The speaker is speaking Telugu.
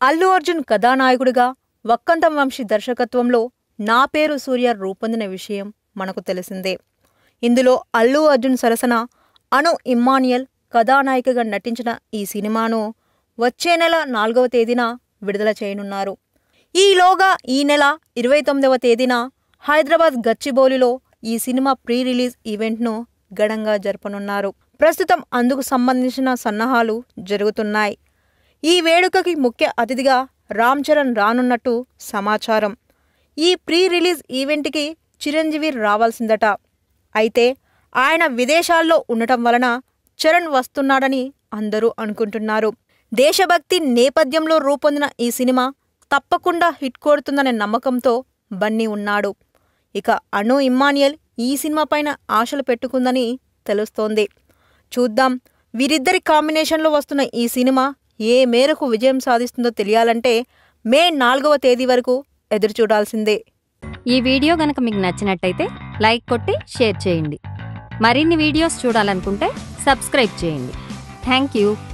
అల్లు అర్జున్ కథానాయకుడిగా వక్కంతం వంశీ దర్శకత్వంలో నా పేరు సూర్య రూపొందిన విషయం మనకు తెలిసిందే ఇందులో అల్లు అర్జున్ సరసన అను ఇమ్మానియల్ కథానాయికగా నటించిన ఈ సినిమాను వచ్చే నెల నాలుగవ తేదీన విడుదల చేయనున్నారు ఈలోగా ఈ నెల ఇరవై తొమ్మిదవ తేదీన హైదరాబాద్ గచ్చిబౌలిలో ఈ సినిమా ప్రీ రిలీజ్ ఈవెంట్ను ఘనంగా జరపనున్నారు ప్రస్తుతం అందుకు సంబంధించిన సన్నాహాలు జరుగుతున్నాయి ఈ వేడుకకి ముఖ్య అతిథిగా రామ్ చరణ్ రానున్నట్టు సమాచారం ఈ ప్రీ రిలీజ్ ఈవెంట్కి చిరంజీవి రావాల్సిందట అయితే ఆయన విదేశాల్లో ఉండటం వలన చరణ్ వస్తున్నాడని అందరూ అనుకుంటున్నారు దేశభక్తి నేపథ్యంలో రూపొందిన ఈ సినిమా తప్పకుండా హిట్ కొడుతుందనే నమ్మకంతో బన్నీ ఉన్నాడు ఇక అను ఇమ్మానియల్ ఈ సినిమా పైన ఆశలు పెట్టుకుందని తెలుస్తోంది చూద్దాం వీరిద్దరి కాంబినేషన్లో వస్తున్న ఈ సినిమా ఏ మేరకు విజయం సాధిస్తుందో తెలియాలంటే మే నాలుగవ తేదీ వరకు ఎదురు చూడాల్సిందే ఈ వీడియో గనక మీకు నచ్చినట్టయితే లైక్ కొట్టి షేర్ చేయండి మరిన్ని వీడియోస్ చూడాలనుకుంటే సబ్స్క్రైబ్ చేయండి థ్యాంక్ యూ